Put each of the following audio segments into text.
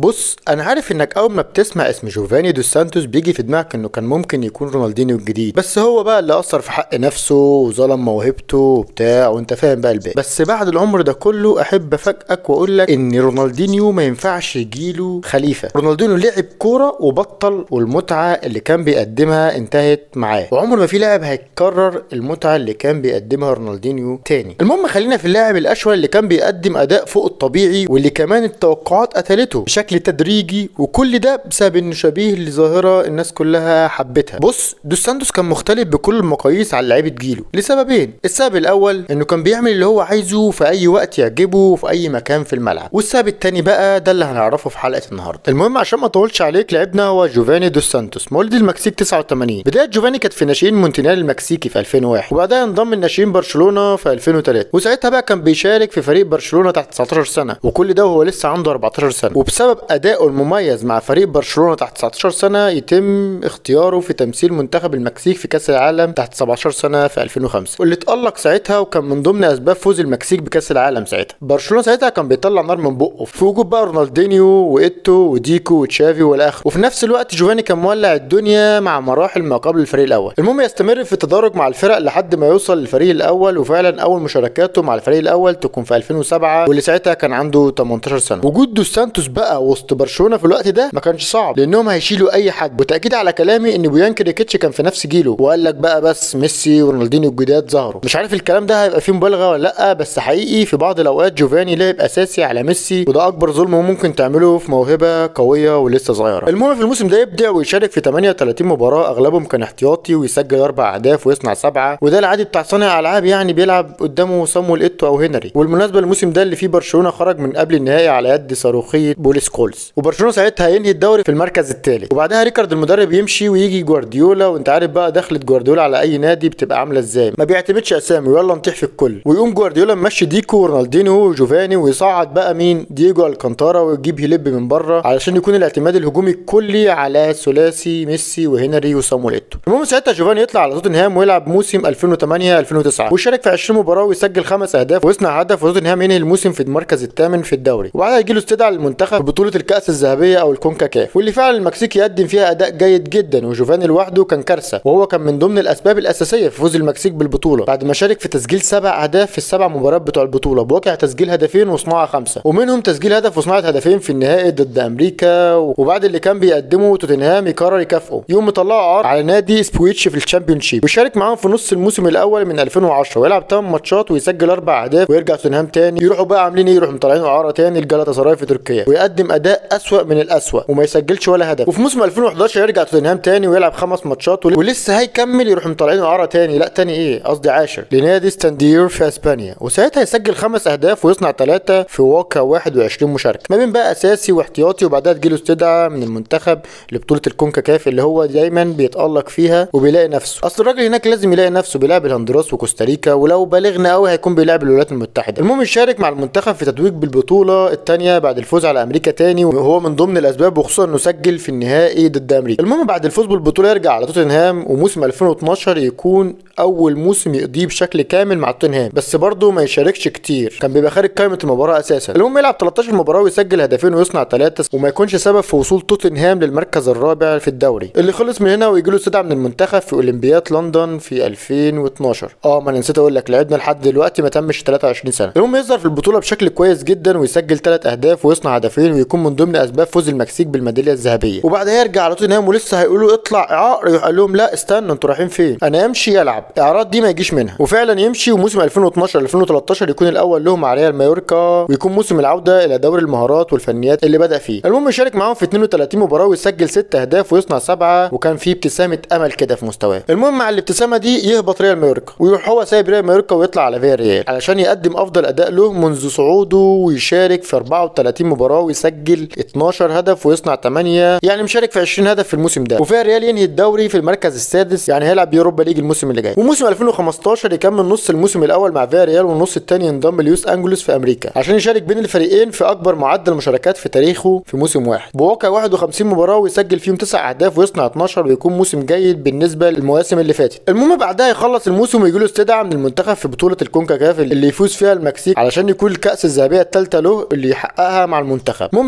بص انا عارف انك اول ما بتسمع اسم جوفاني دوس سانتوس بيجي في دماغك انه كان ممكن يكون رونالدينيو الجديد بس هو بقى اللي اثر في حق نفسه وظلم موهبته وبتاع وانت فاهم بقى الباقي بس بعد العمر ده كله احب افاجئك واقول لك ان رونالدينيو ما ينفعش يجيله خليفه رونالدينيو لعب كوره وبطل والمتعه اللي كان بيقدمها انتهت معاه وعمر ما في لاعب هيكرر المتعه اللي كان بيقدمها رونالدينيو تاني المهم خلينا في اللاعب الاشول اللي كان بيقدم اداء فوق الطبيعي واللي كمان التوقعات قتلته بشكل تدريجي وكل ده بسبب انه شبيه لظاهره الناس كلها حبتها بص دوس سانتوس كان مختلف بكل المقاييس عن لعيبه جيله لسببين السبب الاول انه كان بيعمل اللي هو عايزه في اي وقت يعجبه في اي مكان في الملعب والسبب التاني بقى ده اللي هنعرفه في حلقه النهارده المهم عشان ما اطولش عليك لعبنا هو جوفاني دوس سانتوس مولد المكسيك 89 بدايه جوفاني كانت في ناشئين مونتينيال المكسيكي في 2001 وبعدها انضم لناشئين برشلونه في 2003 وساعتها بقى كان بيشارك في فريق برشلونه تحت 19 سنه وكل ده وهو لسه عنده 14 سنه وبسبب ادائه المميز مع فريق برشلونه تحت 19 سنه يتم اختياره في تمثيل منتخب المكسيك في كاس العالم تحت 17 سنه في 2005 واللي اتالق ساعتها وكان من ضمن اسباب فوز المكسيك بكاس العالم ساعتها برشلونه ساعتها كان بيطلع نار من بقه في وجود بقى رونالدينيو وايتو وديكو وتشافي والاخر وفي نفس الوقت جوفاني كان مولع الدنيا مع مراحل ما قبل الفريق الاول المهم يستمر في التدرج مع الفرق لحد ما يوصل للفريق الاول وفعلا اول مشاركاته مع الفريق الاول تكون في 2007 واللي ساعتها كان عنده 18 سنه وجود دوس سانتوس بقى وسط برشلونه في الوقت ده ما كانش صعب لانهم هيشيلوا اي حد وتاكيد على كلامي ان بويان كريكيتش كان في نفس جيله وقال لك بقى بس ميسي ورونالدينيو الجداد ظهروا مش عارف الكلام ده هيبقى فيه مبالغه ولا لا بس حقيقي في بعض الاوقات جوفاني لعب اساسي على ميسي وده اكبر ظلم ممكن تعمله في موهبه قويه ولسه صغيره المهم في الموسم ده يبدع ويشارك في 38 مباراه اغلبهم كان احتياطي ويسجل اربع اهداف ويصنع سبعه وده العادي بتاع صانع العاب يعني بيلعب قدامه صامويل ايتو او هنري والمناسبه الموسم ده اللي فيه برشلونه خرج من قبل النهائي على يد صاروخيه بوليس كولز وبرشلونه ساعتها هينهي الدوري في المركز الثالث وبعدها ريكارد المدرب يمشي ويجي جوارديولا وانت عارف بقى دخلة جوارديولا على اي نادي بتبقى عامله ازاي ما بيعتمدش اسامي ويلا نطيح في الكل ويقوم جوارديولا ممشي ديكو ورونالدينيو وجوفاني ويصعد بقى مين دييجو الكانتارا ويجيب هيلب من بره علشان يكون الاعتماد الهجومي الكلي على ثلاثي ميسي وهنري وصامويل ايتو المهم ساعتها جوفاني يطلع على توتنهام ويلعب موسم 2008 2009 ويشارك في 20 مباراه ويسجل خمس اهداف ويصنع هدف وتوتنهام ينهي الموسم في المركز الثامن في الدوري وبعدها يجي له استدعاء للمنتخب في بطوله الكاس الذهبيه او الكونكاكاف واللي فعلا المكسيك يقدم فيها اداء جيد جدا وجوفاني لوحده كان كارثه وهو كان من ضمن الاسباب الاساسيه في فوز المكسيك بالبطوله بعد ما شارك في تسجيل سبع اهداف في السبع مباريات بتوع البطوله بواقع تسجيل هدفين وصناعه خمسه ومنهم تسجيل هدف وصناعه هدفين في النهائي ضد امريكا وبعد اللي كان بيقدمه توتنهام يقرر يكافئه يوم مطلعه عار على نادي سبويتش في الشامبيونشيب ويشارك معاهم في نص الموسم الاول من 2010 ويلعب 8 ماتشات ويسجل اربع اهداف ويرجع توتنهام تاني يروحوا بقى عاملين ايه يروحوا مطلعينه اعاره تاني لجلاتا سراي في تركيا ويقدم اداء اسوأ من الاسوأ وما يسجلش ولا هدف وفي موسم 2011 يرجع توتنهام تاني ويلعب خمس ماتشات ول- ولسه هيكمل يروح مطلعينه اعاره تاني لا تاني ايه قصدي عاشر لنادي ستاندير في اسبانيا وساعتها يسجل خمس اهداف ويصنع ثلاثه في واقع 21 مشاركه ما بين بقى اساسي واحتياطي وبعدها تجيله استدعاء من المنتخب لبطوله الكونكاكاف اللي هو دايما بيتالق فيها وبيلاقي نفسه اصل الراجل هناك لازم يلاقي نفسه بيلعب الهندوراس وكوستاريكا ولو بالغنا قوي هيكون بيلعب الولايات المتحده المهم يشارك مع المنتخب في تتويج بالبطوله الثانيه بعد الفوز على امريكا تاني وهو من ضمن الاسباب وخصوصا انه سجل في النهائي ضد امريكا المهم بعد الفوز بالبطوله يرجع على توتنهام وموسم 2012 يكون اول موسم يقضيه بشكل كامل مع توتنهام بس برضه ما يشاركش كتير كان بيبقى خارج قائمه المباراه اساسا المهم يلعب 13 مباراه ويسجل هدفين ويصنع ثلاثه وما يكونش سبب في وصول توتنهام للمركز الرابع في الدوري اللي خلص من هنا ويجي له استدعاء من المنتخب في اولمبياد لندن في 2012 اه ما انا نسيت اقول لك لعبنا لحد دلوقتي ما تمش 23 سنه المهم يظهر في البطوله بشكل كويس جدا ويسجل ثلاث اهداف ويصنع هدفين ويكون من ضمن اسباب فوز المكسيك بالميداليه الذهبيه وبعدها يرجع على توتنهام ولسه هيقولوا اطلع اعار يروح قال لهم لا استنوا انتوا رايحين فين انا امشي يلعب اعراض دي ما يجيش منها وفعلا يمشي وموسم 2012 2013 يكون الاول له مع ريال مايوركا ويكون موسم العوده الى دوري المهارات والفنيات اللي بدا فيه المهم يشارك معاهم في 32 مباراه ويسجل ست اهداف ويصنع سبعه وكان فيه ابتسامه امل كده في مستواه المهم مع الابتسامه دي يهبط ريال مايوركا ويروح هو سايب ريال مايوركا ويطلع على فيا ريال علشان يقدم افضل اداء له منذ صعوده ويشارك في 34 مباراه ويسجل 12 هدف ويصنع 8 يعني مشارك في 20 هدف في الموسم ده وفيا ريال ينهي الدوري في المركز السادس يعني هيلعب يوروبا ليج الموسم اللي جاي وموسم 2015 يكمل نص الموسم الاول مع فيا ريال والنص الثاني ينضم ليوس انجلوس في امريكا عشان يشارك بين الفريقين في اكبر معدل مشاركات في تاريخه في موسم واحد بواقع 51 مباراه ويسجل فيهم 9 اهداف ويصنع 12 ويكون موسم جيد بالنسبه للمواسم اللي فاتت المهم بعدها يخلص الموسم ويجي له استدعاء من المنتخب في بطوله الكونكاكاف اللي يفوز فيها المكسيك علشان يكون الكاس الذهبيه الثالثه له اللي يحققها مع المنتخب المهم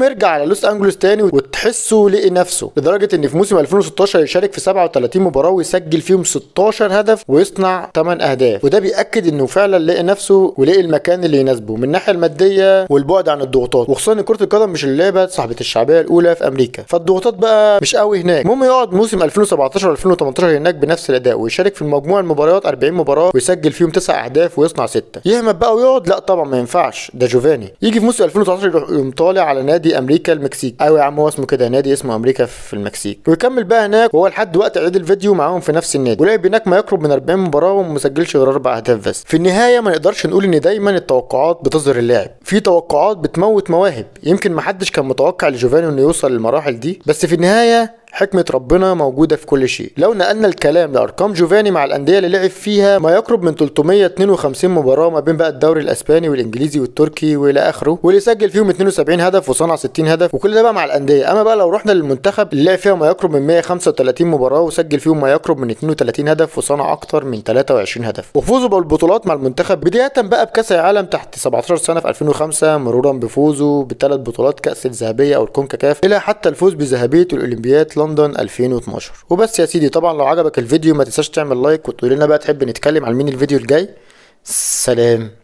المهم يرجع على لوس انجلوس تاني وتحسه لقي نفسه لدرجه ان في موسم 2016 يشارك في 37 مباراه ويسجل فيهم 16 هدف ويصنع 8 اهداف وده بياكد انه فعلا لقي نفسه ولقي المكان اللي يناسبه من الناحيه الماديه والبعد عن الضغوطات وخصوصا ان كره القدم مش اللعبه صاحبه الشعبيه الاولى في امريكا فالضغوطات بقى مش قوي هناك المهم يقعد موسم 2017 2018 هناك بنفس الاداء ويشارك في المجموع المباريات 40 مباراه ويسجل فيهم 9 اهداف ويصنع 6 يهمل بقى ويقعد لا طبعا ما ينفعش ده جوفاني يجي في موسم 2019 يروح يقوم طالع على نادي امريكا المكسيك ايوه يا عم هو اسمه كده نادي اسمه امريكا في المكسيك ويكمل بقى هناك وهو لحد وقت عيد الفيديو معاهم في نفس النادي ولعب هناك ما يقرب من 40 مباراه وما سجلش غير اربع اهداف بس في النهايه ما نقدرش نقول ان دايما التوقعات بتظهر اللاعب في توقعات بتموت مواهب يمكن ما حدش كان متوقع لجوفاني انه يوصل للمراحل دي بس في النهايه حكمة ربنا موجودة في كل شيء لو نقلنا الكلام لأرقام جوفاني مع الأندية اللي لعب فيها ما يقرب من 352 مباراة ما بين بقى الدوري الأسباني والإنجليزي والتركي وإلى آخره واللي سجل فيهم 72 هدف وصنع 60 هدف وكل ده بقى مع الأندية أما بقى لو رحنا للمنتخب اللي لعب فيها ما يقرب من 135 مباراة وسجل فيهم ما يقرب من 32 هدف وصنع أكتر من 23 هدف وفوزه بالبطولات مع المنتخب بداية بقى بكأس العالم تحت 17 سنة في 2005 مرورا بفوزه بثلاث بطولات كأس الذهبية أو الكونكاكاف إلى حتى الفوز بذهبية الأولمبياد لندن 2012 وبس يا سيدي طبعا لو عجبك الفيديو ما تنساش تعمل لايك وتقول لنا بقى تحب نتكلم عن مين الفيديو الجاي سلام